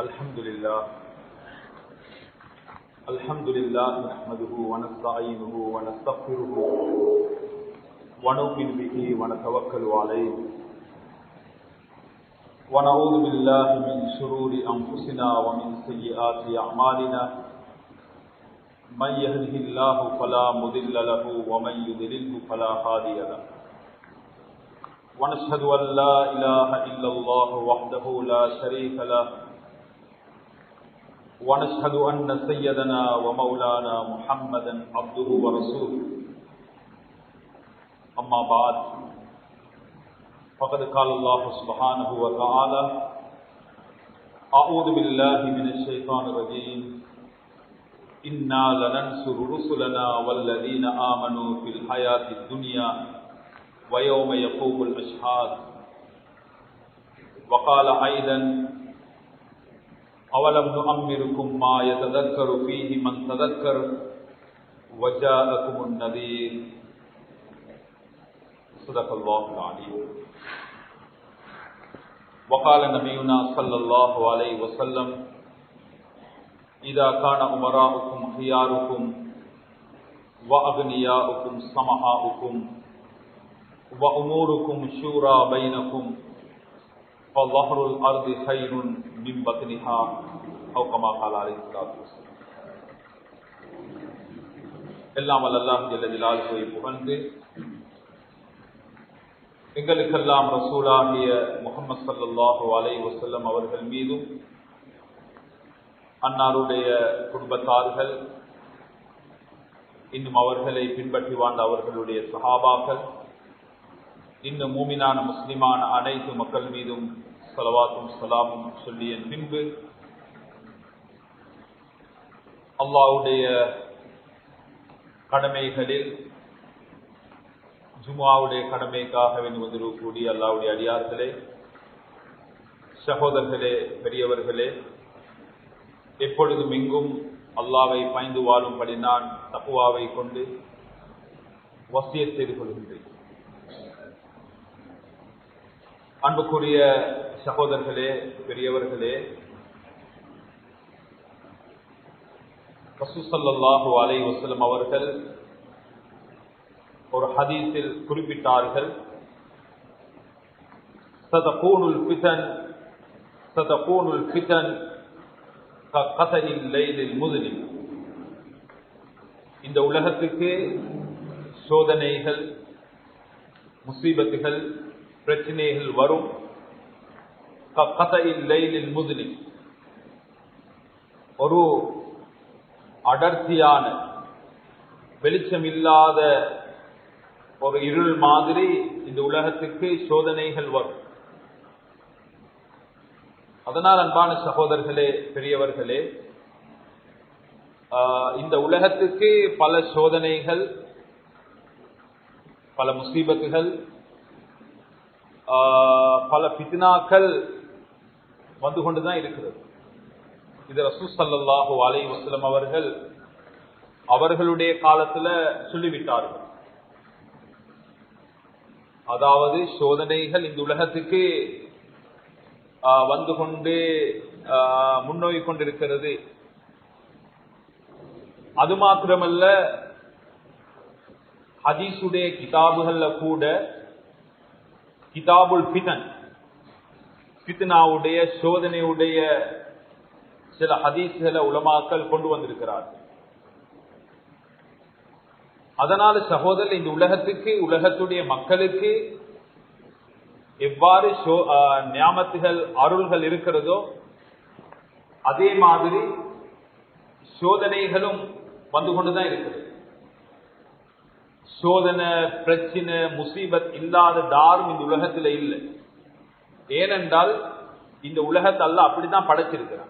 الحمد لله الحمد لله نحمده ونستعينه ونستغفره ونؤمن به ونتوكل عليه ونعوذ بالله من شرور أنفسنا ومن سيئات أعمالنا من يهده الله فلا مضل له ومن يضلله فلا هادي له ونشهد أن لا إله إلا الله وحده لا شريك له ونشهد أن سيدنا ومولانا محمدا عبده ورسوله أما بعد فقد قال الله سبحانه وتعالى أعوذ بالله من الشيطان الرجيم إنا لننصر رسلنا والذين آمنوا في الحياة الدنيا ويوم يقوم الأشهاد وقال أيضا أولم نؤمركم ما يتذكر فيه من تذكر وجاءكم النذير صدق الله العليم وقال نبينا صلى الله عليه وسلم إذا كان أمراؤكم خياركم وأغنياؤكم سمحاؤكم وأموركم شورى بينكم فظهر الأرض خير من بطنها أو كما قال عليه الصلاة والسلام எல்லாம் அல்லாஹ் ஜல்ல ஜலாலுவை புகழ்ந்து எங்களுக்கெல்லாம் ரசூலாகிய முகமது சல்லாஹூ அலை வசல்லம் அவர்கள் மீதும் அன்னாருடைய குடும்பத்தார்கள் இன்னும் அவர்களை பின்பற்றி வாழ்ந்த அவர்களுடைய சஹாபாக்கள் இன்னும் மூமினான முஸ்லிமான அனைத்து மக்கள் மீதும் சலவாத்தும் சலாமும் சொல்லிய பின்பு அல்லாவுடைய கடமைகளில் ஜுமாவுடைய கடமைக்காக வந்துடக்கூடிய அல்லாவுடைய அடியார்களே சகோதரர்களே பெரியவர்களே எப்பொழுதும் எங்கும் அல்லாவை பாய்ந்து வாழும்படி நான் தப்புவாவை கொண்டு வசிய செய்து கொள்கின்றேன் அன்புக்குரிய சகோதரர்களே பெரியவர்களே ரசூசல்லாஹு அலை வசலம் அவர்கள் ஒரு ஹதீஸில் குறிப்பிட்டார்கள் சதகூனுல் பிதன் சதகூனுல் பிதன் கதையில் லைலில் முதலில் இந்த உலகத்துக்கு சோதனைகள் முசீபத்துகள் பிரச்சனைகள் வரும் கதையில் லைலில் முதலில் ஒரு அடர்த்தியான வெளிச்சம் இல்லாத ஒரு இருள் மாதிரி இந்த உலகத்துக்கு சோதனைகள் வரும் அதனால் அன்பான சகோதரர்களே பெரியவர்களே இந்த உலகத்துக்கு பல சோதனைகள் பல முசீபத்துகள் பல பித்னாக்கள் வந்து கொண்டுதான் இருக்கிறது இது ரசூ சல்லாஹூ அலை வசலம் அவர்கள் அவர்களுடைய காலத்துல சொல்லிவிட்டார்கள் அதாவது சோதனைகள் இந்த உலகத்துக்கு வந்து கொண்டு முன்னோய் கொண்டிருக்கிறது அது மாத்திரமல்ல ஹதீசுடைய கிதாபுகள்ல கூட கிதாபுல் பிதன் பித்னாவுடைய சோதனையுடைய சில ஹதீஸ்களை உலமாக்கள் கொண்டு வந்திருக்கிறார்கள் அதனால சகோதரர் இந்த உலகத்துக்கு உலகத்துடைய மக்களுக்கு எவ்வாறு ஞாபகத்துகள் அருள்கள் இருக்கிறதோ அதே மாதிரி சோதனைகளும் வந்து கொண்டுதான் இருக்கிறது சோதனை பிரச்சனை முசீபத் இல்லாத தாரும் இந்த உலகத்துல இல்லை ஏனென்றால் இந்த உலகத்தை அல்ல அப்படிதான் படைச்சிருக்கிறான்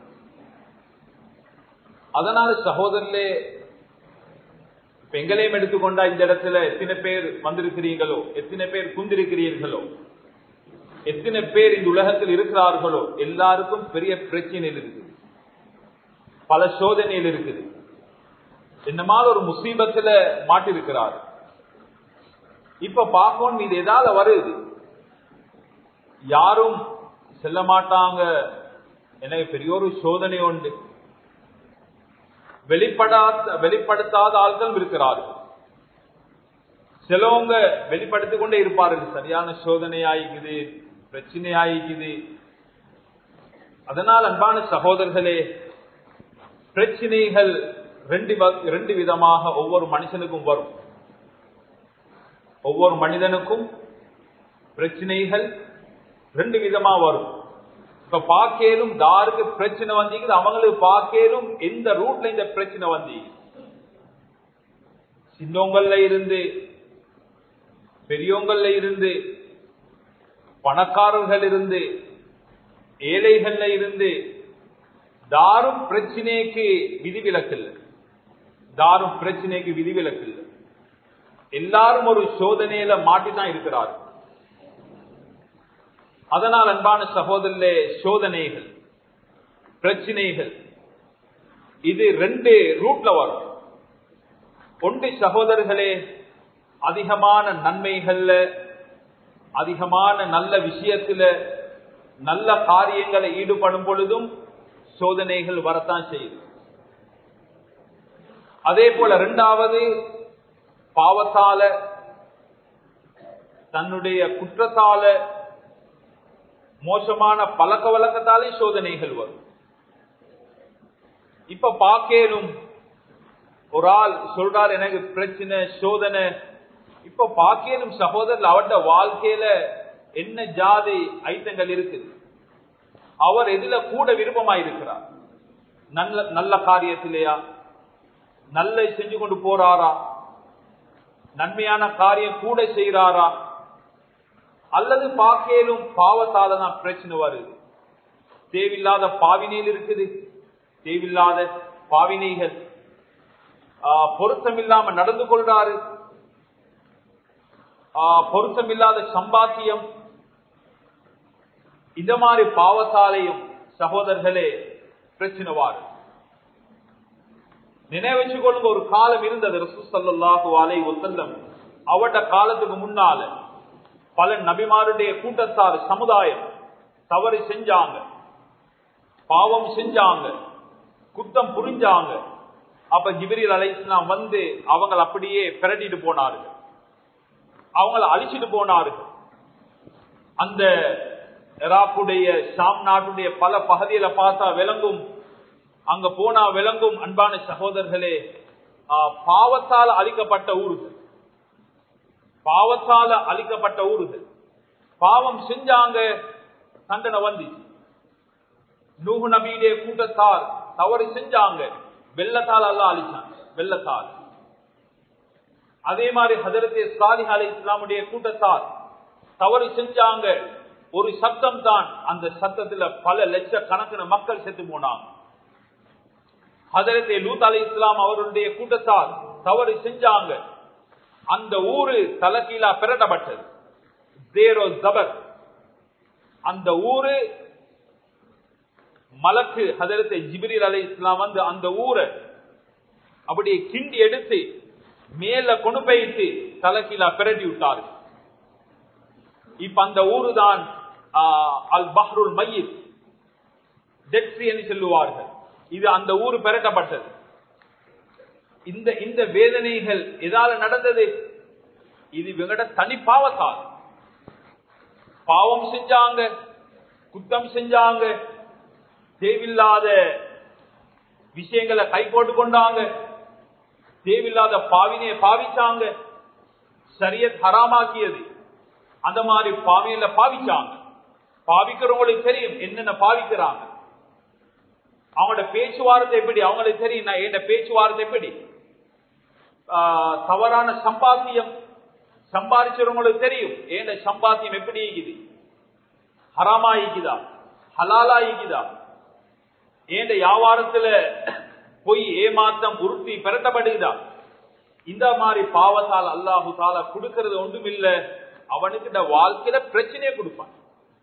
அதனால சகோதரர்களே இப்ப எங்களையும் எடுத்துக்கொண்டா இந்த இடத்துல எத்தனை பேர் வந்திருக்கிறீங்களோ எத்தனை பேர் குந்திருக்கிறீர்களோ எத்தனை பேர் இந்த உலகத்தில் இருக்கிறார்களோ எல்லாருக்கும் பெரிய பிரச்சனையில் இருக்குது பல சோதனையில் இருக்குது இந்த மாதிரி ஒரு முசீபத்துல மாட்டிருக்கிறார் இப்ப பார்க்கணும் இது எதால வருது யாரும் செல்ல மாட்டாங்க எனக்கு பெரிய ஒரு சோதனை உண்டு வெளிப்படாத வெளிப்படுத்தாத ஆள்கள் இருக்கிறார்கள் சிலவங்க வெளிப்படுத்திக் கொண்டே இருப்பார்கள் சரியான சோதனை ஆயிக்குது பிரச்சனை ஆயிக்குது அதனால் அன்பான சகோதரர்களே பிரச்சனைகள் ரெண்டு ரெண்டு விதமாக ஒவ்வொரு மனுஷனுக்கும் வரும் ஒவ்வொரு மனிதனுக்கும் பிரச்சனைகள் ரெண்டு விதமா வரும் இப்ப பாக்கேலும் தாருக்கு பிரச்சனை வந்தீங்க அவங்களுக்கு பாக்கேலும் எந்த ரூட்ல இந்த பிரச்சனை வந்தீங்க சின்னவங்கள்ல இருந்து பெரியவங்கள்ல இருந்து பணக்காரர்கள் இருந்து ஏழைகள்ல இருந்து தாரும் பிரச்சனைக்கு விதிவிலக்கு இல்லை தாரும் பிரச்சனைக்கு விதிவிலக்கு இல்லை எல்லாரும் ஒரு சோதனையில மாட்டிதான் இருக்கிறார்கள் அதனால் அன்பான சகோதரர்களே சோதனைகள் பிரச்சனைகள் இது ரெண்டு ரூட்ல வரும் ஒன்று சகோதரர்களே அதிகமான நன்மைகள்ல அதிகமான நல்ல விஷயத்துல நல்ல காரியங்களை ஈடுபடும் பொழுதும் சோதனைகள் வரத்தான் செய்யுது அதே போல இரண்டாவது பாவத்தால தன்னுடைய குற்றத்தால மோசமான பழக்க வழக்கத்தாலே சோதனைகள் வரும் இப்ப பாக்கேனும் ஒரு ஆள் சொல்றார் எனக்கு பிரச்சனை சோதனை இப்ப பாக்கேனும் சகோதரர் அவருடைய வாழ்க்கையில என்ன ஜாதி ஐட்டங்கள் இருக்குது அவர் எதுல கூட விருப்பமா இருக்கிறார் நல்ல நல்ல காரியத்திலேயா நல்ல செஞ்சு கொண்டு போறாரா நன்மையான காரியம் கூட செய்யறாரா அல்லது பாக்கேலும் பாவத்தால தான் பிரச்சனை வருது தேவையில்லாத பாவினையில் இருக்குது தேவையில்லாத பாவினைகள் பொருத்தம் இல்லாம நடந்து கொள்றாரு பொருத்தம் இல்லாத சம்பாத்தியம் இந்த மாதிரி பாவத்தாலையும் சகோதரர்களே பிரச்சனை வாரு நினைவச்சு கொள்ளுங்க ஒரு காலம் இருந்தது ரசூசல்லாஹு அலை ஒத்தல்லம் அவட்ட காலத்துக்கு முன்னால பல நபிமாருடைய கூட்டத்தார் சமுதாயம் தவறு செஞ்சாங்க பாவம் செஞ்சாங்க குத்தம் புரிஞ்சாங்க அப்ப ஜிபிரில் அலைஸ்லாம் வந்து அவங்கள அப்படியே பிரட்டிட்டு போனார்கள் அவங்கள அழிச்சிட்டு போனார்கள் அந்த இராக்குடைய ஷாம் நாட்டுடைய பல பகுதியில பார்த்தா விளங்கும் அங்க போனா விளங்கும் அன்பான சகோதரர்களே பாவத்தால் அழிக்கப்பட்ட ஊர்கள் பாவத்தால அழிக்கப்பட்ட ஊர்கள் பாவம் செஞ்சாங்க தண்டனை வந்து நூகு நபியுடைய கூட்டத்தால் தவறு செஞ்சாங்க வெள்ளத்தால் அல்ல அழிச்சாங்க வெள்ளத்தால் அதே மாதிரி ஹதரத்தே சாலிஹ் அலி இஸ்லாமுடைய கூட்டத்தால் தவறு செஞ்சாங்க ஒரு சத்தம் தான் அந்த சத்தத்துல பல லட்ச கணக்கின மக்கள் செத்து போனாங்க ஹதரத்தே லூத் அலி இஸ்லாம் அவருடைய கூட்டத்தால் தவறு செஞ்சாங்க அந்த ஊரு தலக்கீழா பிரட்டப்பட்டது ஜேரோ ஜபர் அந்த ஊரு மலக்கு ஹதரத்தை ஜிபிரில் அலி இஸ்லாம் வந்து அந்த ஊரை அப்படியே கிண்டி எடுத்து மேல கொண்டு போயிட்டு தலக்கீழா பிரட்டி விட்டாரு இப்ப அந்த ஊரு தான் அல் பஹ்ருல் மையத் டெட்ரி என்று சொல்லுவார்கள் இது அந்த ஊரு பெறட்டப்பட்டது இந்த இந்த வேதனைகள் எதால நடந்தது இது இவங்கட தனி பாவத்தால் பாவம் செஞ்சாங்க குத்தம் செஞ்சாங்க தேவையில்லாத விஷயங்களை கை போட்டு கொண்டாங்க தேவையில்லாத பாவினையை பாவிச்சாங்க சரியத் ஹராமாக்கியது அந்த மாதிரி பாவியில பாவிச்சாங்க பாவிக்கிறவங்களுக்கு தெரியும் என்னென்ன பாவிக்கிறாங்க அவங்களோட பேச்சுவார்த்தை எப்படி அவங்களுக்கு தெரியும் நான் என்ன பேச்சுவார்த்தை எப்படி தவறான சம்பாத்தியம் சம்பாதிச்சவங்களுக்கு தெரியும் ஏண்ட சம்பாத்தியம் எப்படி இருக்குது ஹராமா இருக்குதா ஹலாலா இருக்குதா ஏண்ட வியாபாரத்துல பொய் ஏமாத்தம் உருட்டி பெரட்டப்படுதா இந்த மாதிரி பாவத்தால் அல்லாஹு தாலா கொடுக்கறது ஒன்றும் இல்ல அவனுக்கு வாழ்க்கையில பிரச்சனையே கொடுப்பான்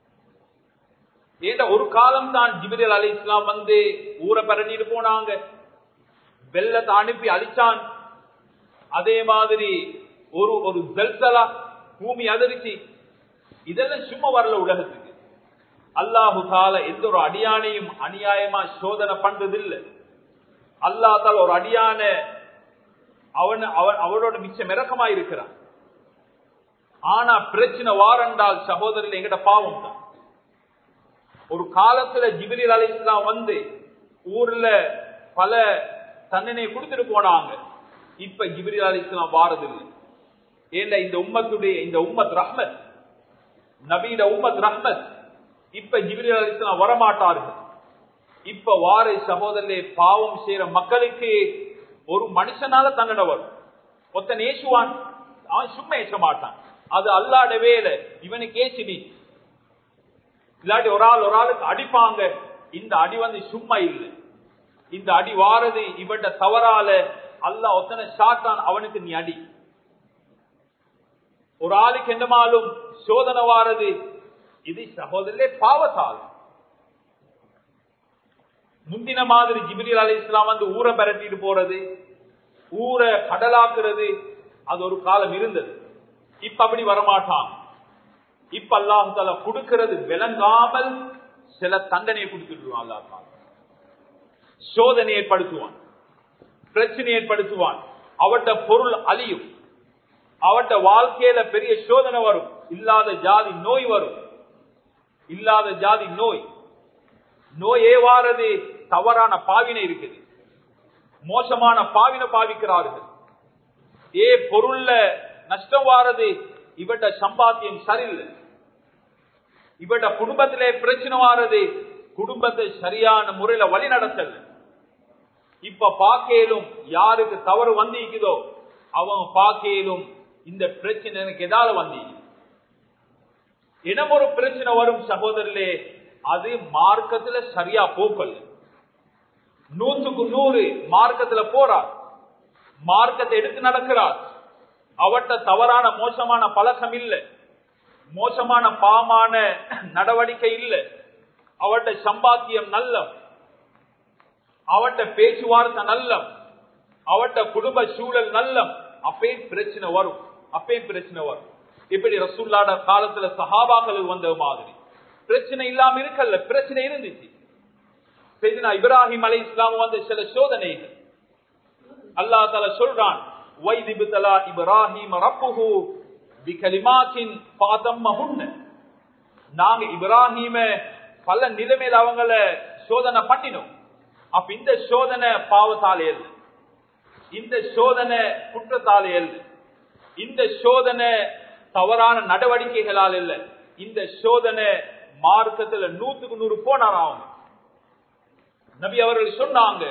ஏண்ட ஒரு காலம் தான் ஜிபிரல் அலி இஸ்லாம் வந்து ஊரை பரட்டிட்டு போனாங்க வெள்ளத்தை அனுப்பி அழிச்சான் அதே மாதிரி ஒரு ஒரு ஜல்சலா பூமி அதிர்ச்சி இதெல்லாம் சும்மா வரல உலகத்துக்கு அல்லாஹு தால எந்த ஒரு அடியானையும் அநியாயமா சோதனை பண்றதில்லை அல்லா தால ஒரு அடியான அவன் அவன் அவனோட மிச்சம் இறக்கமா இருக்கிறான் ஆனா பிரச்சனை வாரண்டால் சகோதரர்கள் எங்கட பாவம் தான் ஒரு காலத்துல ஜிபிரில் அலி இஸ்லாம் வந்து ஊர்ல பல தண்டனை கொடுத்துட்டு போனாங்க இப்ப ஜிபிரில் அலி இஸ்லாம் வாரதில்லை ஏன்னா இந்த உம்மத்துடைய இந்த உம்மத் ரஹ்மத் நபீட உம்மத் ரஹ்மத் இப்ப ஜிபிரில் அலி இஸ்லாம் வரமாட்டார்கள் இப்ப வார சகோதரே பாவம் செய்யற மக்களுக்கு ஒரு மனுஷனால தண்டனை வரும் ஒத்தன் ஏசுவான் அவன் சும்மா ஏச மாட்டான் அது அல்லாட வேலை இவனுக்கு ஏசி நீ இல்லாட்டி ஒரு ஆள் ஒரு ஆளுக்கு அடிப்பாங்க இந்த அடி வந்து சும்மா இல்லை இந்த அடி வாரது இவன்ட தவறால அல்ல ஒத்தனை சாத்தான் அவனுக்கு நீ அடி ஒரு ஆளுக்கு என்னமாலும் சோதனை வாரது இது சகோதரே பாவத்தால் முந்தின மாதிரி ஜிபிரில் அலி இஸ்லாம் வந்து ஊரை பரட்டிட்டு போறது ஊரை கடலாக்குறது அது ஒரு காலம் இருந்தது இப்ப அப்படி வரமாட்டான் இப்ப அல்லாஹால கொடுக்கிறது விளங்காமல் சில தண்டனையை கொடுத்துடுவான் அல்லா சோதனை ஏற்படுத்துவான் பிரச்சனை ஏற்படுத்துவான் அவட்ட பொருள் அழியும் அவட்ட வாழ்க்கையில பெரிய சோதனை வரும் இல்லாத ஜாதி நோய் வரும் இல்லாத ஜாதி நோய் நோய் ஏவாறது தவறான பாவினை இருக்குது மோசமான பாவினை பாவிக்கிறார்கள் ஏ பொருள்ல நஷ்டம் வாரது இவட்ட சம்பாத்தியம் சரியில்லை இவட்ட குடும்பத்திலே பிரச்சனை வாரது குடும்பத்தை சரியான முறையில வழி நடத்தல இப்ப பாக்கையிலும் யாருக்கு தவறு வந்திக்குதோ அவன் பாக்கையிலும் இந்த பிரச்சனை எனக்கு எதாவது வந்தி இனம் ஒரு பிரச்சனை வரும் சகோதரர்களே அது மார்க்கத்துல சரியா போக்கல் நூத்துக்கு நூறு மார்க்கத்துல போறார் மார்க்கத்தை எடுத்து நடக்கிறார் அவட்ட தவறான மோசமான பழக்கம் இல்லை மோசமான பாமான நடவடிக்கை இல்லை அவட்ட சம்பாத்தியம் நல்ல அவட்ட பேச்சுவார்த்தை நல்ல அவட்ட குடும்ப சூழல் நல்ல அப்பே பிரச்சனை வரும் அப்பே பிரச்சனை வரும் இப்படி ரசூல்லாட காலத்துல சஹாபாக்களுக்கு வந்த மாதிரி பிரச்சனை இல்லாம இருக்கல்ல பிரச்சனை இருந்துச்சு செய்தினா இப்ராஹிம் அலை இஸ்லாம் வந்த சில சோதனைகள் அல்லா தல சொல்றான் வைதிபுதலா இப்ராஹிம் ரப்புஹு பிகலிமாத்தின் பாதம்மஹுன்ன நாங்க இப்ராஹிம பல நிலைமையில அவங்கள சோதனை பண்ணினோம் அப்ப இந்த சோதனை பாவத்தாலே அல்ல இந்த சோதனை குற்றத்தாலே அல்ல இந்த சோதனை தவறான நடவடிக்கைகளால் இல்ல இந்த சோதனை மார்க்கத்துல நூத்துக்கு நூறு போனார் அவங்க நபி அவர்கள் சொன்னாங்க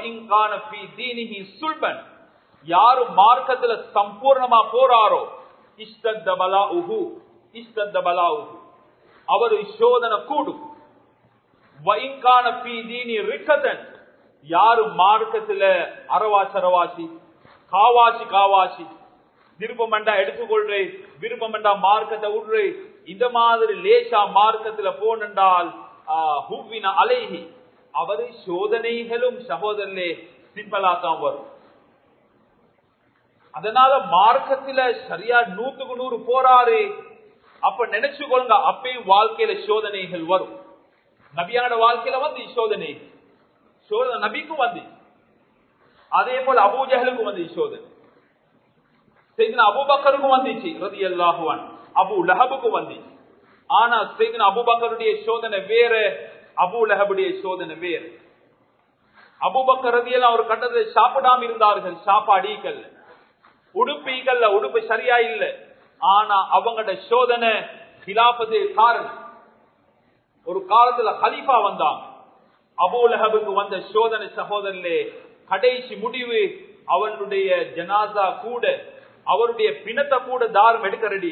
யாரு மார்க்கத்துல சம்பூர்ணமா போறாரோ இஷ்டத்த பலா உகு இஷ்டத்த பலா உகு அவர் சோதனை கூடும் வயங்கான பி தீனி ரிக்கதன் யாரு மார்க்கத்துல அரவாசி அரவாசி காவாசி காவாசி விருப்பம் வேண்டா எடுத்துக்கொள்றே விருப்பம் வேண்டா மார்க்கத்தை விடுறே இந்த மாதிரி லேசா மார்க்கத்துல போனென்றால் ஹூவின அலைஹி அவரு சோதனைகளும் சகோதரர்களே சிம்பிளா தான் வரும் அதனால மார்க்கத்துல சரியா நூத்துக்கு நூறு போறாரு அப்ப நினைச்சு கொள்ளுங்க அப்பயும் வாழ்க்கையில சோதனைகள் வரும் நபியான வாழ்க்கையில வந்து சோதனை சோதனை நபிக்கும் வந்து அதே போல அபூஜகளுக்கும் வந்து சோதனை செய்தின அபுபக்கருக்கும் வந்துச்சு ரதி அல்லாஹுவான் அபு லஹபுக்கும் வந்துச்சு ஆனா செய்தின அபுபக்கருடைய சோதனை வேற அபு லஹபுடைய சோதனை வேறு அபுபக்கர் ரதியெல்லாம் ஒரு கட்டத்தில் சாப்பிடாம இருந்தார்கள் சாப்பாடீக்கல்ல உடுப்பீக்கல்ல உடுப்பு சரியா இல்ல ஆனா அவங்களோட சோதனை கிலாபது காரணம் ஒரு காலத்துல ஹலீஃபா வந்தாங்க அபூலஹபுக்கு வந்த சோதனை சகோதரர்களே கடைசி முடிவு அவனுடைய ஜனாசா கூட அவருடைய பிணத்தை கூட தாரம் எடுக்க ரெடி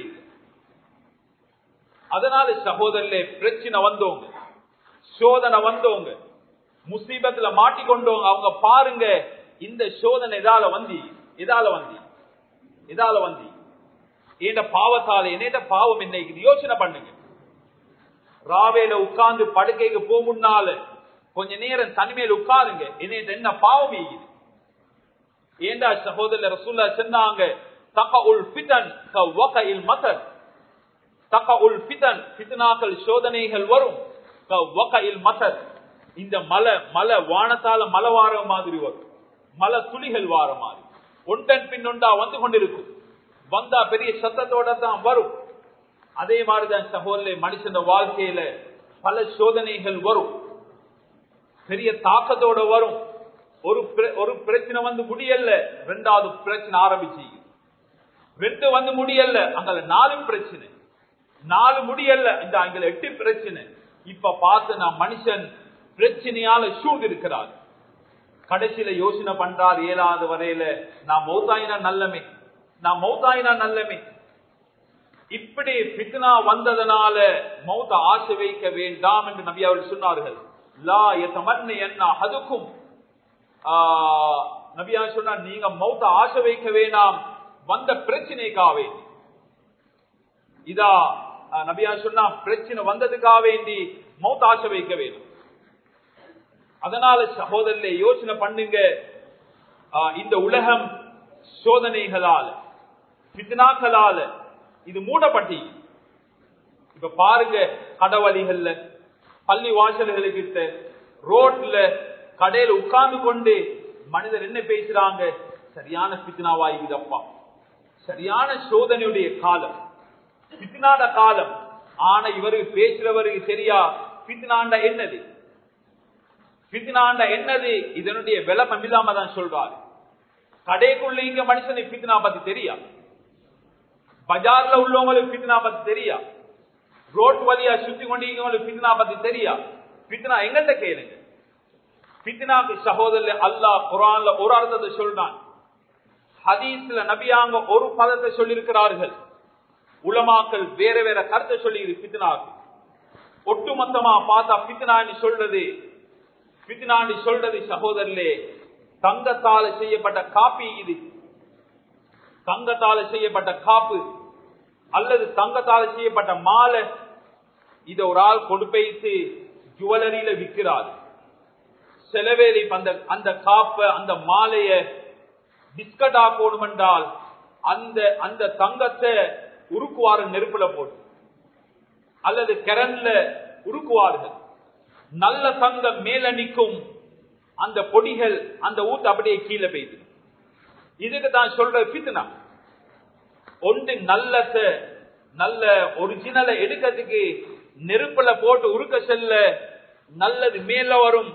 அதனால சகோதரர்களே பிரச்சனை வந்தவங்க சோதனை வந்தவங்க முசீபத்துல மாட்டிக்கொண்டவங்க அவங்க பாருங்க இந்த சோதனை இதால வந்தி இதால வந்தி இதால வந்தி ஏண்ட பாவத்தால என்னேட்ட பாவம் என்ன யோசனை பண்ணுங்க ராவேல உட்கார்ந்து படுக்கைக்கு போ முன்னால கொஞ்ச நேரம் தனிமையில உட்காருங்க என்னேட்ட என்ன பாவம் ஈகுது ஏண்டா சகோதரர் ரசூல்லா சொன்னாங்க தக உல் பிதன் வகையில் மதன் தக உல் பிதன் பித்னாக்கள் சோதனைகள் வரும் வகையில் மசர் இந்த மலை மலை வானத்தால மலை வார மாதிரி வரும் மலை துளிகள் வார மாதிரி ஒன்றன் பின் ஒன்றா வந்து கொண்டிருக்கும் வந்தா பெரிய சத்தத்தோட தான் வரும் அதே மாதிரிதான் சகோதரே மனுஷன் வாழ்க்கையில பல சோதனைகள் வரும் பெரிய தாக்கத்தோட வரும் ஒரு ஒரு பிரச்சனை வந்து முடியல ரெண்டாவது பிரச்சனை ஆரம்பிச்சு ரெண்டு வந்து முடியல அங்க நாலு பிரச்சனை நாலு முடியல இந்த அங்க எட்டு பிரச்சனை இப்ப பார்த்து நான் மனுஷன் பிரச்சனையால சூழ் இருக்கிறார் கடைசியில யோசனை பண்றார் ஏழாவது வரையில நான் மௌத்தாயினா நல்லமே நான் மௌத்தாயினா நல்லமே இப்படி பித்னா வந்ததனால மௌத்த ஆசை வைக்க வேண்டாம் என்று நபி அவர்கள் சொன்னார்கள் லா எத்தமன்னு என்ன அதுக்கும் நபியா சொன்னா நீங்க மௌத்த ஆசை வைக்க வேண்டாம் வந்த பிரச்சனைக்காக வேண்டி இதா நபியா சொன்னா பிரச்சனை வந்ததுக்காக வேண்டி மௌத்த ஆசை வைக்க வேண்டும் அதனால சகோதரே யோசனை பண்ணுங்க இந்த உலகம் சோதனைகளால பித்னாக்களால இது மூடப்பட்டி இப்ப பாருங்க கடவழிகள்ல பள்ளி வாசல்களுக்கிட்ட ரோட்ல கடையில உட்கார்ந்து கொண்டு மனிதர் என்ன பேசுறாங்க சரியான பித்னாவாயுதப்பா சரியான சோதனையுடைய காலம் பித்னாட காலம் ஆனா இவருக்கு பேசுறவருக்கு சரியா பித்னாண்ட என்னது பித்னாண்ட என்னது இதனுடைய விளம்பம் இல்லாம தான் சொல்றாரு கடைக்குள்ள இங்க மனுஷனுக்கு பித்னா பத்தி தெரியா பஜார்ல உள்ளவங்களுக்கு பித்னா பத்தி தெரியா ரோட் வழியா சுத்தி கொண்டிருக்கவங்களுக்கு பித்னா பத்தி தெரியா பித்னா எங்கள்கிட்ட கேளுங்க பித்னாக்கு சகோதரர் அல்லாஹ் குரான்ல ஒரு அர்த்தத்தை சொல்றான் ஹதீஸ்ல நபியாங்க ஒரு பதத்தை சொல்லியிருக்கிறார்கள் உலமாக்கள் வேற வேற கருத்தை சொல்லி பித்னாக்கு ஒட்டுமொத்தமா பார்த்தா பித்னான்னு சொல்றது பித்னான்னு சொல்றது சகோதரர்களே தங்கத்தால செய்யப்பட்ட காப்பி இது தங்கத்தால செய்யப்பட்ட காப்பு அல்லது தங்கத்தால செய்யப்பட்ட மாலை இத ஒரு ஆள் கொண்டு போயிட்டு ஜுவலரியில விற்கிறார் செலவேலி அந்த அந்த காப்ப அந்த மாலைய பிஸ்கட் ஆக்கணும் என்றால் அந்த அந்த தங்கத்தை உருக்குவாரு நெருப்புல போட்டு அல்லது கிரண்ல உருக்குவார்கள் நல்ல தங்கம் மேல நிற்கும் அந்த பொடிகள் அந்த ஊத்து அப்படியே கீழே பெய்து இதுக்கு தான் சொல்ற பித்னா ஒன்று நல்லத நல்ல ஒரிஜினலை எடுக்கிறதுக்கு நெருப்புல போட்டு உருக்க செல்ல நல்லது மேல வரும்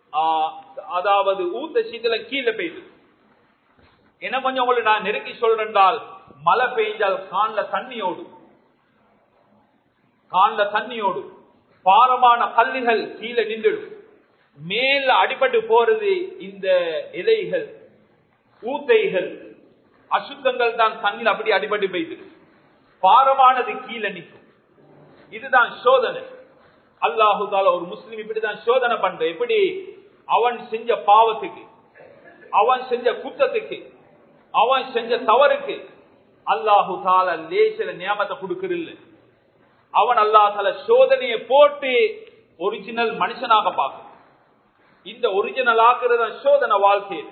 அதாவது ஊத்த சீதல கீழே பெய்யுது என்ன கொஞ்சம் உங்களுக்கு நான் நெருக்கி சொல்றேன்டால் மழை பெய்ஞ்சால் காண்ல தண்ணியோடு காண்ல தண்ணியோடு பாரமான கல்லுகள் கீழே நின்றுடும் மேல அடிபட்டு போறது இந்த இலைகள் ஊத்தைகள் அசுத்தங்கள் தான் தண்ணில் அப்படி அடிபட்டு போயிட்டு பாரமானது கீழே நிற்கும் இதுதான் சோதனை அல்லாஹு தால ஒரு முஸ்லீம் இப்படிதான் சோதனை பண்ற எப்படி அவன் செஞ்ச பாவத்துக்கு அவன் செஞ்ச குத்தத்துக்கு அவன் செஞ்ச தவறுக்கு அல்லாஹு தால லேசில நியமத்தை கொடுக்கறில்ல அவன் அல்லா தால சோதனையை போட்டு ஒரிஜினல் மனுஷனாக பார்க்கும் இந்த ஒரிஜினல் ஆக்குறத சோதனை வாழ்க்கையில்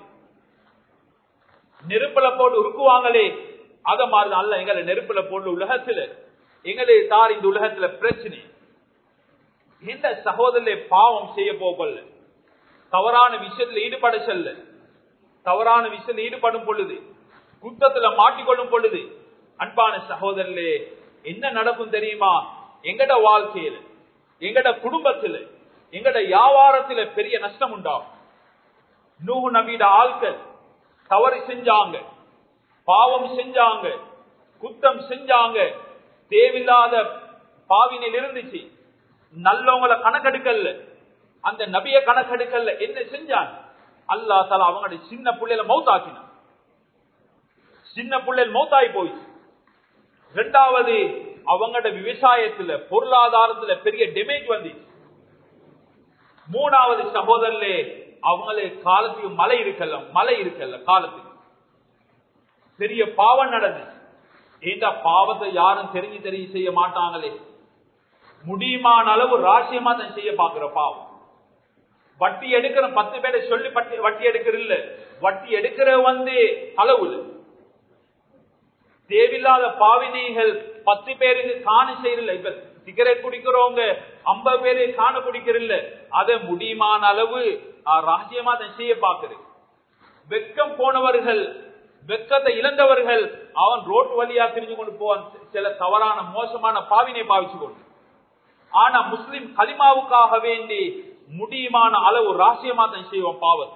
நெருப்புல போட்டு உருக்குவாங்களே அத மாதிரி அல்ல எங்களை நெருப்புல போட்டு உலகத்துல எங்களை தார் இந்த உலகத்துல பிரச்சனை எந்த சகோதரே பாவம் செய்ய போகல தவறான விஷயத்துல ஈடுபட செல்ல தவறான விஷயத்துல ஈடுபடும் பொழுது குத்தத்துல மாட்டிக்கொள்ளும் பொழுது அன்பான சகோதரர்களே என்ன நடக்கும் தெரியுமா எங்கட வாழ்க்கையில எங்கட குடும்பத்துல எங்கட வியாபாரத்துல பெரிய நஷ்டம் உண்டாகும் நூகு நபீட ஆட்கள் தவறு செஞ்சாங்க பாவம் செஞ்சாங்க குத்தம் செஞ்சாங்க தேவையில்லாத பாவினில் இருந்துச்சு நல்லவங்கள கணக்கெடுக்கல அந்த நபிய கணக்கெடுக்கல என்ன செஞ்சாங்க அல்லா தலா அவங்களுடைய சின்ன பிள்ளைல மௌத்தாக்கினான் சின்ன பிள்ளைகள் மௌத்தாய் போயிடுச்சு ரெண்டாவது அவங்களோட விவசாயத்துல பொருளாதாரத்துல பெரிய டேமேஜ் வந்துச்சு மூணாவது சகோதரர்களே அவங்களுக்கு காலத்துக்கு மழை இருக்கல மழை இருக்கல காலத்துக்கு பெரிய பாவம் நடந்துச்சு இந்த பாவத்தை யாரும் தெரிஞ்சு தெரிஞ்சு செய்ய மாட்டாங்களே முடியுமான அளவு ராசியமா தான் செய்ய பாக்குற பாவம் வட்டி எடுக்கிற பத்து பேரை சொல்லி பட்டி வட்டி எடுக்கிற இல்ல வட்டி எடுக்கிற வந்து அளவுல தேவையில்லாத பாவினைகள் பத்து பேருக்கு காணி செய்யல இப்ப சிகரெட் குடிக்கிறவங்க ஐம்பது பேரை காண குடிக்கிறல்ல அதை முடியுமான அளவு ரகசியமா அதை செய்ய பாக்குறது வெக்கம் போனவர்கள் வெக்கத்தை இழந்தவர்கள் அவன் ரோட் வழியா திரிஞ்சு கொண்டு போவான் சில தவறான மோசமான பாவினை பாவிச்சு கொண்டு ஆனா முஸ்லிம் கலிமாவுக்காக வேண்டி முடியுமான அளவு ராசியமா தான் செய்வோம் பாவத்தை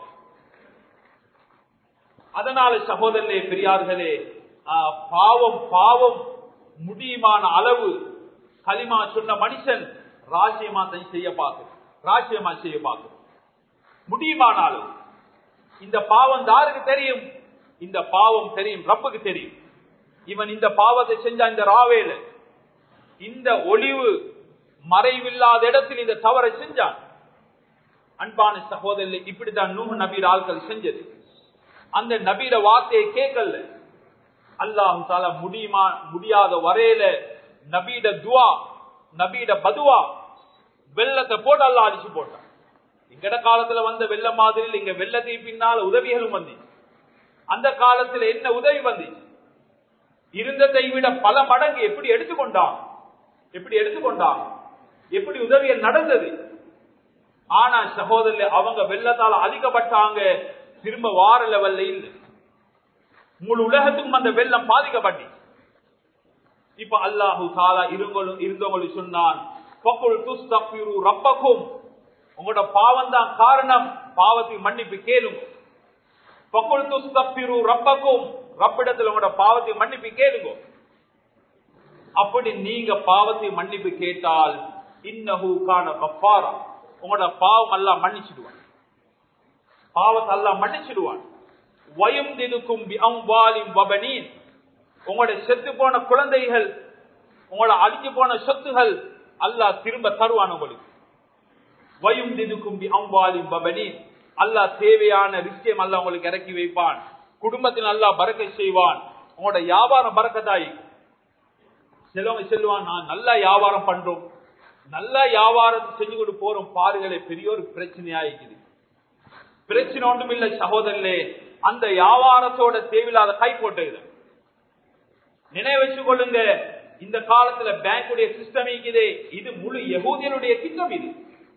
அதனால சகோதரர்களே பெரியார்களே பாவம் பாவம் முடியுமான அளவு களிமா சொன்ன மனுஷன் ராஜ்யமா தான் செய்ய பார்க்க ராஜ்யமா செய்ய பார்க்க முடியுமான அளவு இந்த பாவம் யாருக்கு தெரியும் இந்த பாவம் தெரியும் ரப்புக்கு தெரியும் இவன் இந்த பாவத்தை செஞ்ச இந்த ராவேல இந்த ஒளிவு மறைவில்லாத இடத்தில் இந்த தவறை செஞ்சான் அன்பான சகோதரர்கள் இப்படித்தான் நூஹ் நபீர் ஆட்கள் செஞ்சது அந்த நபீர வார்த்தையை கேட்கல அல்லாஹு தால முடியுமா முடியாத வரையில நபீட துவா நபீட பதுவா வெள்ளத்தை போட்டு அல்லா அடிச்சு போட்டான் எங்கட காலத்துல வந்த வெள்ள மாதிரி இங்க வெள்ளத்தை பின்னால உதவிகளும் வந்து அந்த காலத்துல என்ன உதவி வந்து இருந்ததை விட பல மடங்கு எப்படி எடுத்துக்கொண்டான் எப்படி எடுத்துக்கொண்டான் எப்படி உதவிகள் நடந்தது ஆனா சகோதரர் அவங்க வெள்ளத்தால அழிக்கப்பட்டாங்க திரும்ப வார லெவல்ல இல்லை முழு உலகத்துக்கும் அந்த வெள்ளம் பாதிக்கப்பட்டு இப்ப அல்லாஹு தாலா இருங்களும் இருந்தவங்களும் சொன்னான் ரப்பக்கும் உங்களோட பாவம் தான் காரணம் பாவத்தை மன்னிப்பு கேளுங்க பக்குள் துஸ்தப்பிரு ரப்பக்கும் ரப்பிடத்தில் உங்களோட பாவத்தை மன்னிப்பு கேளுங்க அப்படி நீங்க பாவத்தை மன்னிப்பு கேட்டால் இன்னஹு கான கஃபாரா உங்களோட பாவம் எல்லாம் மன்னிச்சிடுவான் பாவத்தை எல்லாம் மன்னிச்சிடுவான் வயம் திதுக்கும் வபனீன் உங்களுடைய செத்து போன குழந்தைகள் உங்களோட அழிஞ்சு போன சொத்துகள் அல்லாஹ் திரும்ப தருவான் உங்களுக்கு வயும் திதுக்கும் அம்பாலின் பபனீன் அல்லாஹ் தேவையான ரிஸ்கியம் அல்ல உங்களுக்கு இறக்கி வைப்பான் குடும்பத்தில் நல்லா பறக்க செய்வான் உங்களோட வியாபாரம் பறக்கதாயி சிலவங்க செல்வான் நான் நல்லா வியாபாரம் பண்றோம் நல்ல வியாபாரம் செஞ்சு கொண்டு போறோம் பாருங்களே பெரிய ஒரு பிரச்சனையாயிக்குது பிரச்சனை ஒன்றும் இல்லை சகோதரர்களே அந்த வியாபாரத்தோட தேவையில்லாத கை போட்டுக்குது நினைவு வச்சுக் கொள்ளுங்க இந்த காலத்துல பேங்குடைய சிஸ்டம் இருக்குது இது முழு யகூதியனுடைய திட்டம் இது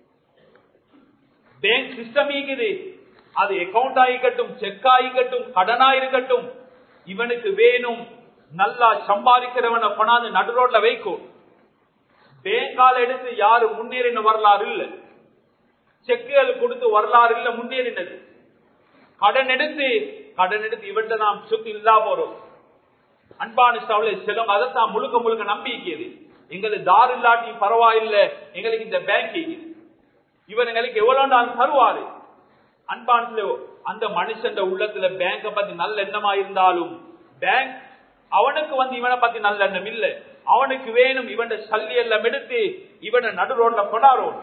பேங்க் சிஸ்டம் இருக்குது அது அக்கவுண்ட் ஆகிக்கட்டும் செக் ஆகிக்கட்டும் கடனா இருக்கட்டும் இவனுக்கு வேணும் நல்லா சம்பாதிக்கிறவனை கொண்டாந்து நடு ரோட்ல வைக்கும் பேங்கால எடுத்து யாரு முன்னேறின வரலாறு இல்ல செக்குகள் கொடுத்து வரலாறு இல்ல முன்னேறினது கடன் எடுத்து கடன் எடுத்து இவன்ட நாம் சொத்து இல்லா போறோம் அன்பான சவலை செல்லும் அதைத்தான் முழுக்க முழுக்க நம்பிக்கிறது எங்களுக்கு தார் இல்லாட்டியும் பரவாயில்லை எங்களுக்கு இந்த பேங்க் இவர் எங்களுக்கு எவ்வளவு நாள் தருவாரு அன்பான அந்த மனுஷன் உள்ளத்துல பேங்க பத்தி நல்ல எண்ணமா இருந்தாலும் பேங்க் அவனுக்கு வந்து இவனை பத்தி நல்ல எண்ணம் இல்ல அவனுக்கு வேணும் இவன் சல்லி எல்லாம் எடுத்து இவனை நடு ரோட்ல கொண்டாடும்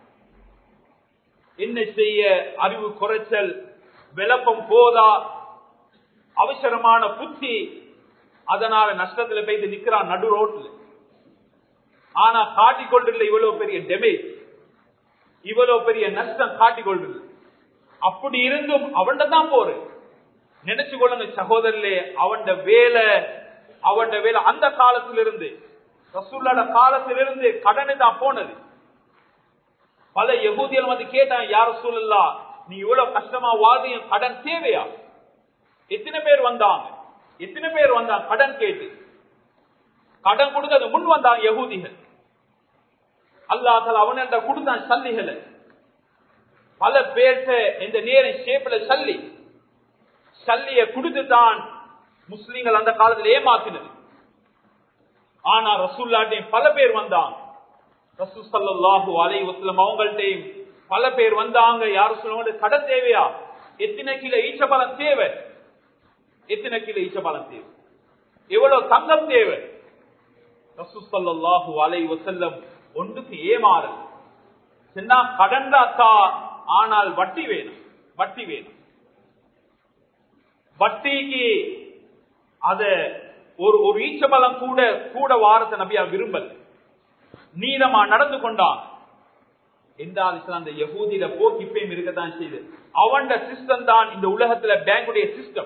என்ன செய்ய அறிவு குறைச்சல் விளப்பம் போதா அவசரமான புத்தி அதனால நஷ்டத்துல போய் நிக்கிறான் நடு ரோட்ல ஆனா காட்டிக்கொண்டிருந்த இவ்வளவு பெரிய டெமேஜ் இவ்வளவு பெரிய நஷ்டம் காட்டிக்கொள்றது அப்படி இருந்தும் அவன்கிட்ட தான் போரு நினைச்சு கொள்ளுங்க சகோதரர்களே அவன் வேலை அவன் வேலை அந்த காலத்திலிருந்து ரசூல்லோட காலத்திலிருந்து கடனு தான் போனது பல யகூதிகள் வந்து கேட்டான் யார சூழல்லா நீ இவ்வளவு கஷ்டமா வாதியம் கடன் தேவையா எத்தனை பேர் வந்தாங்க எத்தனை பேர் வந்தாங்க கடன் கேட்டு கடன் கொடுத்தது முன் வந்தாங்க யகூதிகள் அல்லாஹால அவன்கிட்ட கொடுத்தான் சல்லிகளை பல பேர்த்த இந்த நேரம் ஷேப்ல சல்லி சல்லிய கொடுத்துதான் முஸ்லீம்கள் அந்த காலத்தில் ஏமாத்தினது ஆனா ரசூல்லாட்டையும் பல பேர் வந்தாங்க ரசூ சல்லாஹூ அலை வசலம் அவங்கள்ட்டையும் பல பேர் வந்தாங்க யாரும் சொல்லுவாங்க கடன் தேவையா எத்தனை கிலோ ஈச்சபலம் தேவை எத்தனை கிலோ ஈச்சபலம் தேவை எவ்வளவு தங்கம் தேவை ரசூ சல்லாஹூ அலை வசல்லம் ஒன்றுக்கு ஏமாறு சின்ன கடன் தாத்தா ஆனால் வட்டி வேணும் வட்டி வேணும் வட்டிக்கு அத ஒரு ஒரு ஈச்சபலம் கூட கூட வாரத்தை நபியா விரும்பல் நீதமா நடந்து கொண்டான் எந்த அந்த யகூதியில போக்கு இப்பயும் இருக்கத்தான் செய்து அவன் சிஸ்டம் தான் இந்த உலகத்துல பேங்குடைய சிஸ்டம்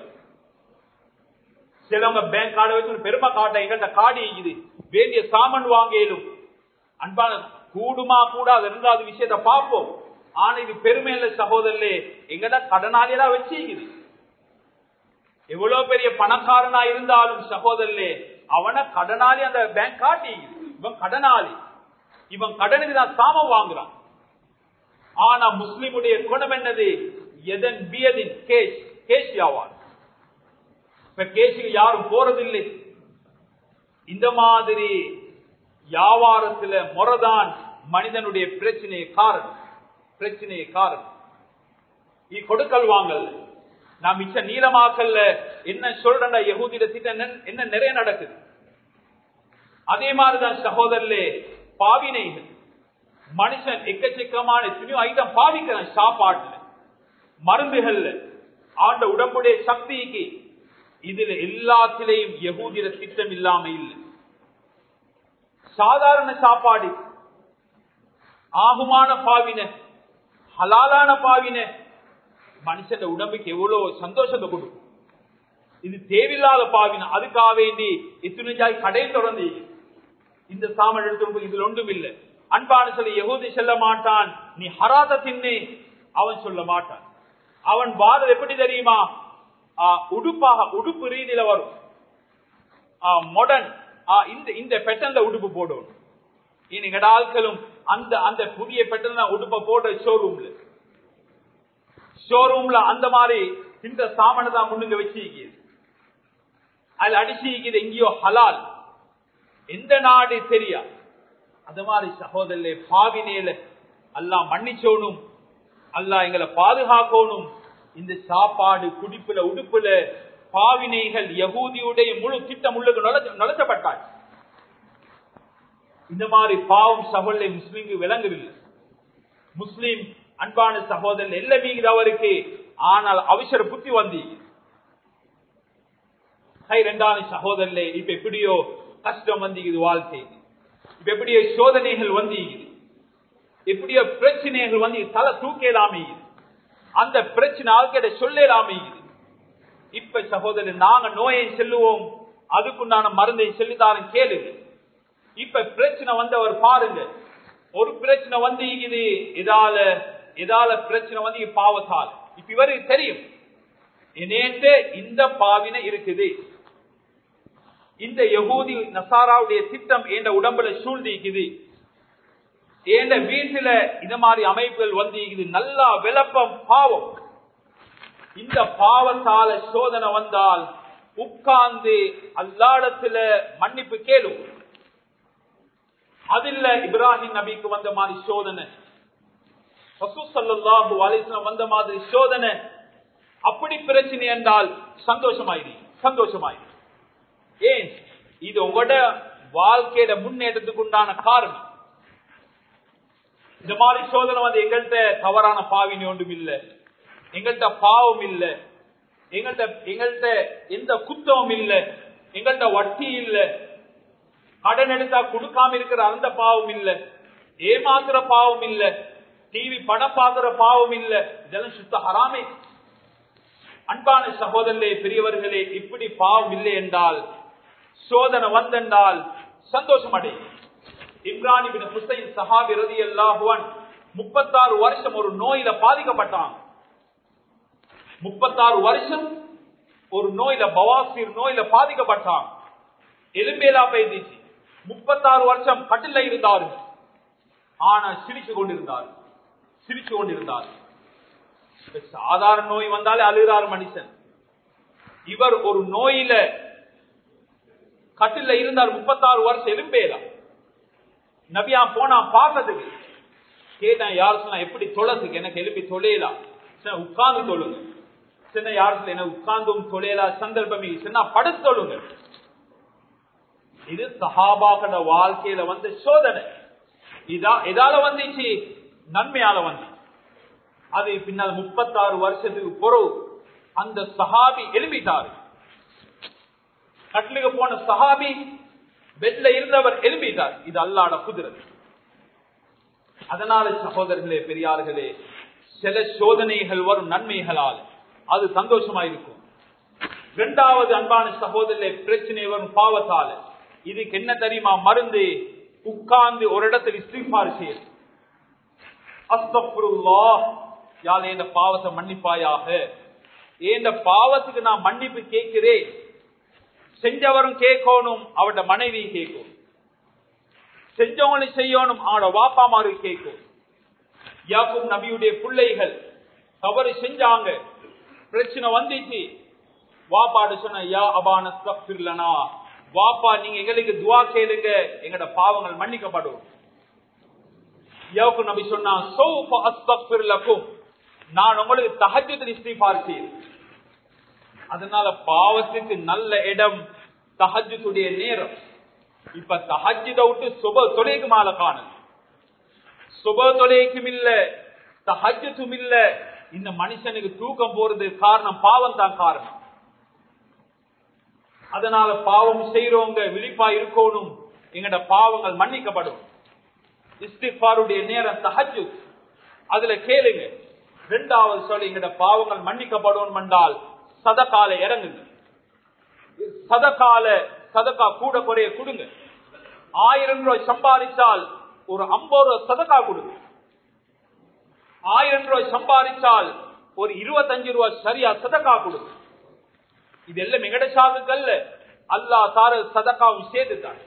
சிலவங்க பேங்க் கார்டை வச்சு பெருமை காட்ட எங்கள்கிட்ட காடி இருக்குது வேண்டிய சாமான் வாங்க இயலும் அன்பான கூடுமா கூடாது இரண்டாவது விஷயத்தை பார்ப்போம் ஆனா இது பெருமையில சகோதரர்களே எங்கட கடனாளியெல்லாம் வச்சுக்குது எவ்வளவு பெரிய பணக்காரனா இருந்தாலும் சகோதரர்களே அவன கடனாளி அந்த பேங்க் காட்டி இவன் கடனாளி இவன் கடனுக்கு தான் சாமம் வாங்குறான் ஆனா முஸ்லிமுடைய குணம் என்னது எதன் பியதின் கேஷ் கேஷ் யாவான் இப்ப கேஷுக்கு யாரும் போறதில்லை இந்த மாதிரி வியாபாரத்துல முறைதான் மனிதனுடைய பிரச்சனையை காரணம் பிரச்சனையை காரணம் நீ கொடுக்கல் வாங்கல் நான் மிச்ச நீளமாக்கல்ல என்ன சொல்றேன்டா யகூதிட திட்டம் என்ன நிறைய நடக்குது அதே மாதிரிதான் சகோதரர்களே பாவினைகள் மனுஷன் எக்கச்சக்கமான எத்தனையோ ஐட்டம் பாவிக்கிறான் சாப்பாட்டுல மருந்துகள்ல ஆண்ட உடம்புடைய சக்திக்கு இதுல எல்லாத்திலையும் யகூதிர திட்டம் இல்லாம இல்லை சாதாரண சாப்பாடு ஆகுமான பாவின ஹலாலான பாவின மனுஷன் உடம்புக்கு எவ்வளவு சந்தோஷத்தை கொடுக்கும் இது தேவையில்லாத பாவின அதுக்காக வேண்டி இத்தனை ஜாய் கடை தொடர்ந்து இந்த சாமன் எடுத்து இதுல ஒன்றும் இல்லை அன்பான சொல்லி யகூதி செல்ல மாட்டான் நீ ஹராத தின்னு அவன் சொல்ல மாட்டான் அவன் வாதம் எப்படி தெரியுமா உடுப்பாக உடுப்பு ரீதியில வரும் மாடர்ன் இந்த இந்த பெட்டன்ல உடுப்பு போடணும் நீங்க ஆட்களும் அந்த அந்த புதிய பெட்டன் உடுப்ப போட்ட ஷோரூம்ல ஷோரூம்ல அந்த மாதிரி இந்த சாமனை தான் முன்னுங்க வச்சிருக்கிறது அதுல அடிச்சிருக்கிறது எங்கேயோ ஹலால் எந்த நாடு தெரியா அது மாதிரி சகோதரே பாவினேல அல்லா மன்னிச்சோனும் அல்லா எங்களை பாதுகாக்கணும் இந்த சாப்பாடு குடிப்புல உடுப்புல பாவினைகள் யகூதியுடைய முழு திட்டம் உள்ளுக்கு நுழைச்சப்பட்டாள் இந்த மாதிரி பாவம் சகோதரை முஸ்லீம்க்கு விளங்கவில்லை முஸ்லீம் அன்பான சகோதரன் எல்ல மீது அவருக்கு ஆனால் அவசர புத்தி வந்தி ரெண்டாவது சகோதரே இப்ப எப்படியோ கஷ்டம் வந்திக்குது வாழ்க்கை இப்ப எப்படியோ சோதனைகள் வந்திக்குது எப்படியோ பிரச்சனைகள் வந்து தலை தூக்கலாமே அந்த பிரச்சனை ஆள்கிட்ட சொல்லலாமே இப்ப சகோதரர் நாங்க நோயை செல்லுவோம் அதுக்குண்டான மருந்தை செல்லித்தாரன் கேளுங்க இப்ப பிரச்சனை வந்தவர் பாருங்க ஒரு பிரச்சனை வந்து இது இதால இதால பிரச்சனை வந்து பாவத்தால் இப்ப இவருக்கு தெரியும் என்னேட்டு இந்த பாவினை இருக்குது இந்த யகூதி நசாராவுடைய திட்டம் என்ற உடம்புல சூழ்ந்திக்குது என்ற வீட்டுல இந்த மாதிரி அமைப்புகள் வந்து இது நல்லா விளப்பம் பாவம் இந்த பாவத்தால சோதனை வந்தால் உட்கார்ந்து அல்லாடத்துல மன்னிப்பு கேளும் அதில் இப்ராஹிம் நபிக்கு வந்த மாதிரி சோதனை வந்த மாதிரி சோதனை அப்படி பிரச்சனை என்றால் சந்தோஷமாயிரு சந்தோஷமாயிரு ஏன் இது உங்களோட வாழ்க்கையில முன்னேற்றத்துக்கு உண்டான காரணம் இந்த மாதிரி சோதனை வந்து எங்கள்கிட்ட தவறான பாவினி ஒன்றும் இல்லை எங்கள்கிட்ட பாவம் இல்லை எங்கள்கிட்ட எங்கள்கிட்ட எந்த குத்தமும் இல்லை எங்கள்கிட்ட வட்டி இல்லை கடன் எடுத்தா கொடுக்காம இருக்கிற அந்த பாவம் இல்ல ஏமாத்துற பாவம் இல்ல டிவி படம் பாக்குற பாவம் இல்ல இதெல்லாம் சுத்த ஹராமே அன்பான சகோதரர்களே பெரியவர்களே இப்படி பாவம் இல்லை என்றால் சோதனை வந்தென்றால் சந்தோஷம் அடை இம்ரானிபின் ஹுசைன் சஹாபி ரதி அல்லாஹுவன் முப்பத்தாறு வருஷம் ஒரு நோயில பாதிக்கப்பட்டான் முப்பத்தாறு வருஷம் ஒரு நோயில பவாசிர் நோயில பாதிக்கப்பட்டான் எலும்பேலா பேசிச்சு முப்பத்தாறு வருஷம் கட்டில இருந்தாரு ஆனா சிரிச்சு கொண்டிருந்தார் சிரிச்சு கொண்டிருந்தார் சாதாரண நோய் வந்தாலே அழுகிறார் மனுஷன் இவர் ஒரு நோயில கட்டில இருந்தார் முப்பத்தாறு வருஷம் எலும்பேலா நபியா போனா பார்த்ததுக்கு கேட்டேன் யார் சொன்னா எப்படி தொழதுக்கு எனக்கு எழுப்பி தொலையலாம் உட்கார்ந்து தொழுங்க சின்ன யார் சொல்ல என்ன உட்கார்ந்தும் தொலையலா சந்தர்ப்பம் சொன்னா படுத்து தொழுங்க இது சஹாபாக்கட வாழ்க்கையில வந்து சோதனை இதா எதால வந்துச்சு நன்மையால வந்து அது பின்னால் முப்பத்தாறு வருஷத்துக்கு பொறவு அந்த சஹாபி எழுப்பிட்டாரு கட்லுக்கு போன சஹாபி பெட்ல இருந்தவர் எழுப்பிட்டார் இது அல்லாட குதிரை அதனால சகோதரர்களே பெரியார்களே சில சோதனைகள் வரும் நன்மைகளால் அது சந்தோஷமா இருக்கும் இரண்டாவது அன்பான சகோதரர்களே பிரச்சனை வரும் பாவத்தால இதுக்கு என்ன தெரியுமா மருந்து உட்கார்ந்து ஒரு இடத்தில் இஸ்திஃபார் செய்யுது அஸ்தக்ஃபிருல்லாஹ் யாழ் என்ற பாவத்தை மன்னிப்பாயாக என்ற பாவத்துக்கு நான் மன்னிப்பு கேட்கிறேன் செஞ்சவரும் கேட்கணும் அவட மனைவி கேட்கும் செஞ்சவங்களும் செய்யணும் அவனோட வாப்பாமாரு கேட்கும் யாக்கும் நபியுடைய பிள்ளைகள் தவறு செஞ்சாங்க பிரச்சனை வந்துச்சு வாப்பாடு சொன்ன யா அபான ஸ்தக்ஃபிர்லனா வாப்பா நீங்க எங்களுக்கு துவா கேளுங்க எங்கட பாவங்கள் மன்னிக்கப்படும் யாக்கும் நபி சொன்னா சௌஃப அஸ்தக்ஃபிர் லக்கும் நான் உங்களுக்கு தஹஜ்ஜுத் இஸ்திஃபார் செய்கிறேன் அதனால பாவத்துக்கு நல்ல இடம் தஹஜ்ஜுடைய நேரம் இப்ப தஹஜ்ஜுத விட்டு சுப தொலைக்கு மேல காணும் சுப தொலைக்கும் இல்ல தஹஜ்ஜும் இல்ல இந்த மனுஷனுக்கு தூக்கம் போறது காரணம் பாவம் தான் காரணம் அதனால பாவம் செய்யறவங்க விழிப்பா இருக்கணும் எங்கட பாவங்கள் மன்னிக்கப்படும் இஸ்திஃபாருடைய நேரம் தஹஜு அதுல கேளுங்க ரெண்டாவது சொல்லி எங்கட பாவங்கள் மன்னிக்கப்படும் என்றால் சதகால இறங்குங்க சதகால சதக்கா கூட குறைய கொடுங்க ஆயிரம் ரூபாய் சம்பாதிச்சால் ஒரு ஐம்பது ரூபாய் சதக்கா கொடுங்க ஆயிரம் ரூபாய் சம்பாதிச்சால் ஒரு இருபத்தஞ்சு ரூபாய் சரியா சதக்கா கொடுங்க இது எல்லாம் எங்கட சாகுக்கல்ல அல்லா தார சதக்காவும் சேர்த்துட்டாங்க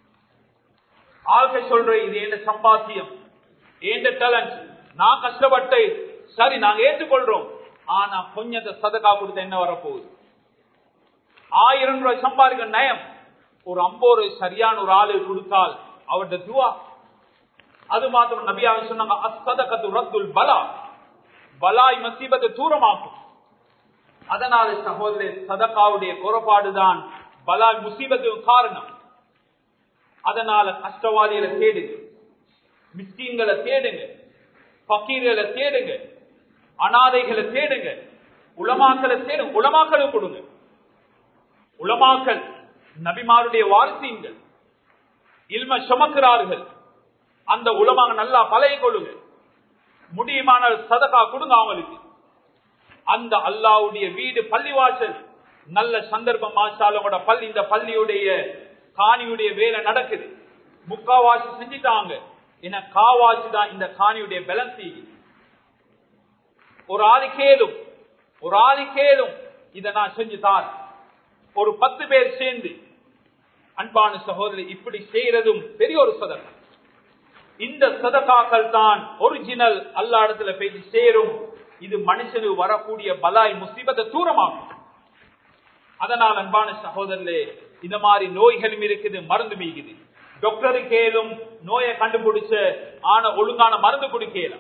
ஆக சொல்றேன் இது என்ன சம்பாத்தியம் ஏண்ட டேலண்ட் நான் கஷ்டப்பட்டு சரி நாங்க ஏற்றுக்கொள்றோம் ஆனா கொஞ்சத்தை சதக்கா கொடுத்த என்ன வரப்போகுது ஆயிரம் ரூபாய் சம்பாதிக்க நயம் ஒரு ஐம்பது ரூபாய் சரியான ஒரு ஆளு கொடுத்தால் அவருடைய துவா அது மாத்திரம் நபியாக சொன்னாங்க அசதகத்து ரத்துல் பலா பலாய் மசீபத்தை தூரமாக்கும் அதனால சகோதரி சதக்காவுடைய குறைபாடுதான் பலாய் முசீபத்துக்கு காரணம் அதனால கஷ்டவாதிகளை தேடுங்க மிஸ்கீன்களை தேடுங்க பக்கீர்களை தேடுங்க அனாதைகளை தேடுங்க உலமாக்களை தேடுங்க உலமாக்களை கொடுங்க உலமாக்கள் நபிமாருடைய வாரிசீங்கள் இல்ம சுமக்கிறார்கள் அந்த உலமாக நல்லா பழைய கொள்ளுங்க முடியுமான சதகா கொடுங்க அவங்களுக்கு அந்த அல்லாவுடைய வீடு பள்ளிவாசல் நல்ல சந்தர்ப்பம் மாசாலோட பள்ளி இந்த பள்ளியுடைய காணியுடைய வேலை நடக்குது முக்காவாசி செஞ்சுட்டாங்க என காவாசி தான் இந்த காணியுடைய பலன்சி ஒரு ஆளு கேளும் ஒரு ஆளு கேளும் இதை நான் செஞ்சு தான் ஒரு பத்து பேர் சேர்ந்து அன்பான சகோதரி இப்படி செய்யறதும் பெரிய ஒரு சதகம் இந்த சதகாக்கள் தான் ஒரிஜினல் அல்லா இடத்துல போய் சேரும் இது மனுஷனுக்கு வரக்கூடிய பலாய் முசீபத்தை தூரமாகும் அதனால் அன்பான சகோதரர்களே இந்த மாதிரி நோய்களும் இருக்குது மருந்து மீகுது டாக்டரு கேளும் நோயை கண்டுபிடிச்ச ஆன ஒழுங்கான மருந்து குடிக்கலாம்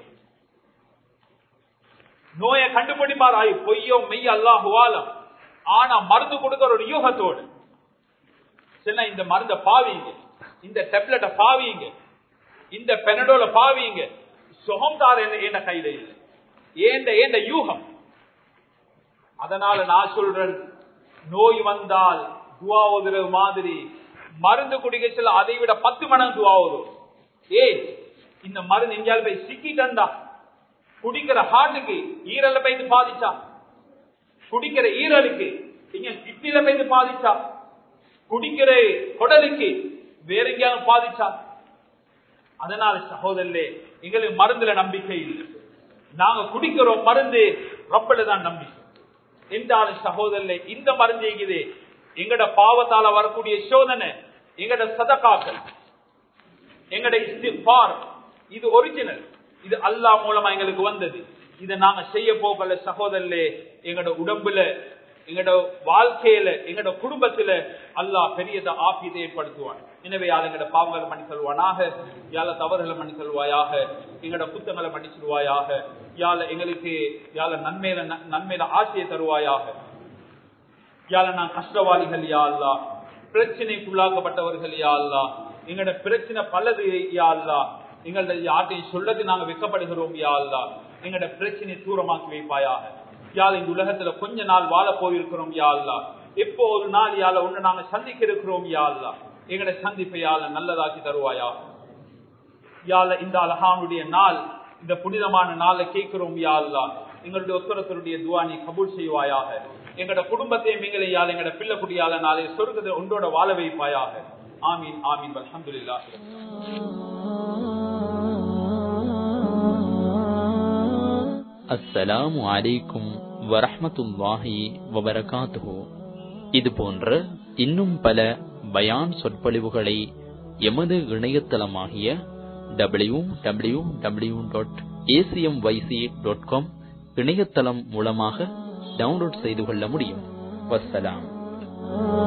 நோயை கண்டுபிடிப்பார் ஆய் பொய்யோ மெய் அல்லாஹுவாலம் ஆனா மருந்து கொடுக்கிற ஒரு யூகத்தோடு சில இந்த மருந்த பாவீங்க இந்த டெப்லெட்டை பாவீங்க இந்த பெனடோல பாவீங்க சுகம் தார என்ன கையில இல்லை ஏண்ட ஏண்ட யூகம் அதனால நான் சொல்றேன் நோய் வந்தால் துவா ஓதுறது மாதிரி மருந்து குடிக்க சொல்ல அதை விட பத்து மடங்கு துவா ஓதும் ஏ இந்த மருந்து எங்கேயாவது போய் சிக்கிட்டா குடிக்கிற ஹார்ட்டுக்கு ஈரல போய் பாதிச்சா குடிக்கிற ஈரலுக்கு இங்க கிட்னில போய் பாதிச்சா குடிக்கிற குடலுக்கு வேற எங்கேயாவது பாதிச்சா அதனால சகோதரே எங்களுக்கு மருந்துல நம்பிக்கை இல்லை நாங்க குடிக்கிறோம் மருந்து ரப்பல தான் நம்பிக்கை என்றாலும் சகோதரே இந்த மருந்து இருக்குது எங்கட பாவத்தால வரக்கூடிய சோதனை எங்கட சதகாக்கள் எங்கட இஸ்திஃபார் இது ஒரிஜினல் இது அல்லாஹ் மூலமா எங்களுக்கு வந்தது இதை நாங்க செய்ய போகல சகோதரே எங்கட உடம்புல எங்கட வாழ்க்கையில எங்கட குடும்பத்துல அல்லாஹ் பெரியத ஆபியத்தை ஏற்படுத்துவான் எனவே யாழ் எங்கட பாவங்களை மன்னி செல்வானாக யாழ தவறுகளை மன்னி செல்வாயாக எங்கட குத்தங்களை மன்னி செல்வாயாக யாழ எங்களுக்கு யாழ நன்மையில நன்மையில ஆசையை தருவாயாக யாழ நான் கஷ்டவாளிகள் யா அல்லா பிரச்சனைக்குள்ளாக்கப்பட்டவர்கள் யா அல்லா எங்கட பிரச்சனை பலது யா அல்லா எங்களோட யார்ட்டையும் சொல்லது நாங்க வெக்கப்படுகிறோம் யா அல்லா எங்கட பிரச்சனை தூரமாக்கி வைப்பாயாக யாழ் இந்த உலகத்துல கொஞ்ச நாள் வாழ போயிருக்கிறோம் யா அல்லா எப்போ ஒரு நாள் யாழ ஒண்ணு நாங்க சந்திக்க இருக்கிறோம் யா அல்லா எங்கட சந்திப்பை யாழ நல்லதாக்கி தருவாயா யாழ இந்த அலஹானுடைய நாள் இந்த புனிதமான நாளை கேட்கிறோம் யா அல்லா எங்களுடைய ஒத்துரத்தருடைய துவானி கபூல் செய்வாயாக எங்கட குடும்பத்தையும் எங்களை யாழ் எங்கட பிள்ளை குடியால நாளை சொர்க்கத்தை ஒன்றோட வாழ வைப்பாயாக ஆமீன் ஆமீன் அல்ஹம்துலில்லாஹ் அஸ்ஸலாமு அலைக்கும் வரஹ்மத்துல்லாஹி வபரகாத்துஹு இது போன்ற இன்னும் பல பயான் சொற்பொழிவுகளை எமது இணையதளமாகிய W W W dot ACM YC dot com இணையதளம் மூலமாக டவுன்லோட் செய்து கொள்ள முடியும் வஸ்ஸலாம்